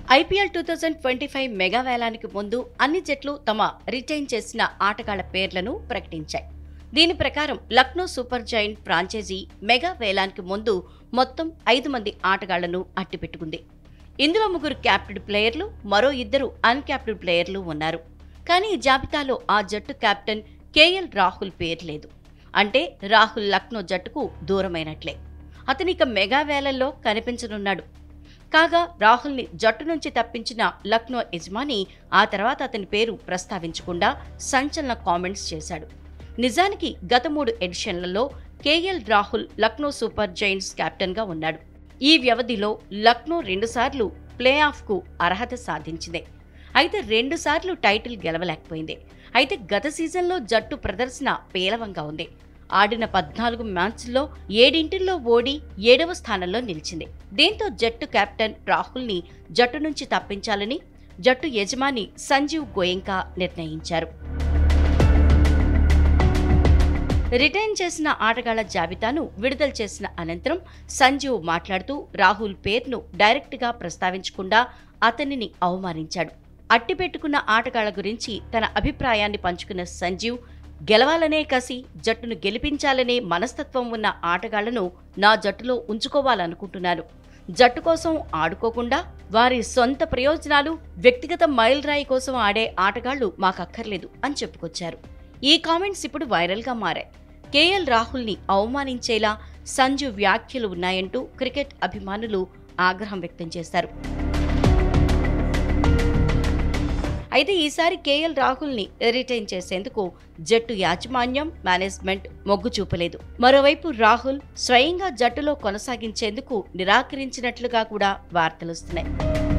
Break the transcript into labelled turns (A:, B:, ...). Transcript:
A: IPL two thousand twenty five mega వేలానికి ముందు అన్ని జట్లు తమ రిటైన్ చేసిన ఆటగాళ్ల పేర్లను ప్రకటించాయి దీని ప్రకారం Lucknow super giant franchise mega వేలానికి ముందు మొత్తం ఐదు మంది ఆటగాళ్లను అట్టిపెట్టుకుంది ఇందులో ముగ్గురు క్యాప్టెడ్ ప్లేయర్లు మరో ఇద్దరు అన్క్యాప్టెడ్ ప్లేయర్లు ఉన్నారు కానీ ఈ జాబితాలో ఆ జట్టు కెప్టెన్ కేఎల్ రాహుల్ పేరు లేదు అంటే రాహుల్ లక్నో జట్టుకు దూరమైనట్లే అతనిక మెగా వేలల్లో కనిపించనున్నాడు కాగా రాహుల్ని జట్టు నుంచి తప్పించిన లక్నో యజమాని ఆ తర్వాత అతని పేరు ప్రస్తావించకుండా సంచలన కామెంట్స్ చేశాడు నిజానికి గత మూడు ఎడిషన్లలో KL Rahul Lucknow super giants కెప్టెన్గా ఉన్నాడు ఈ వ్యవధిలో లక్నో రెండుసార్లు ప్లే ఆఫ్కు అర్హత సాధించింది అయితే రెండుసార్లు టైటిల్ గెలవలేకపోయింది అయితే గత సీజన్లో జట్టు ప్రదర్శన పేలవంగా ఉంది ఆడిన పద్నాలుగు మ్యాచ్ల్లో ఏడింటిల్లో ఓడి ఏడవ స్థానంలో నిలిచింది దీంతో జట్టు కెప్టెన్ రాహుల్ని జట్టు నుంచి తప్పించాలని జట్టు యజమాని సంజీవ్ గోయంకా నిర్ణయించారు రిటైన్ చేసిన ఆటగాళ్ల జాబితాను విడుదల చేసిన అనంతరం సంజీవ్ మాట్లాడుతూ రాహుల్ పేరును డైరెక్ట్గా ప్రస్తావించకుండా అతనిని అవమానించాడు అట్టిపెట్టుకున్న ఆటగాళ్ల గురించి తన అభిప్రాయాన్ని పంచుకున్న సంజీవ్ గెలవాలనే కసి జట్టును గెలిపించాలనే మనస్తత్వం ఉన్న ఆటగాళ్లను నా జట్టులో ఉంచుకోవాలనుకుంటున్నాను జట్టు కోసం ఆడుకోకుండా వారి సొంత ప్రయోజనాలు వ్యక్తిగత మైలురాయి కోసం ఆడే ఆటగాళ్లు మాకక్కర్లేదు అని చెప్పుకొచ్చారు ఈ కామెంట్స్ ఇప్పుడు వైరల్గా మారాయి కేఎల్ రాహుల్ని అవమానించేలా సంజు వ్యాఖ్యలు ఉన్నాయంటూ క్రికెట్ అభిమానులు ఆగ్రహం వ్యక్తం చేశారు అయితే ఈసారి కేఎల్ రాహుల్ని రిటైన్ చేసేందుకు జట్టు యాజమాన్యం మేనేజ్మెంట్ మొగ్గు చూపలేదు మరోవైపు రాహుల్ స్వయంగా జట్టులో కొనసాగించేందుకు నిరాకరించినట్లుగా కూడా వార్తలొస్తున్నాయి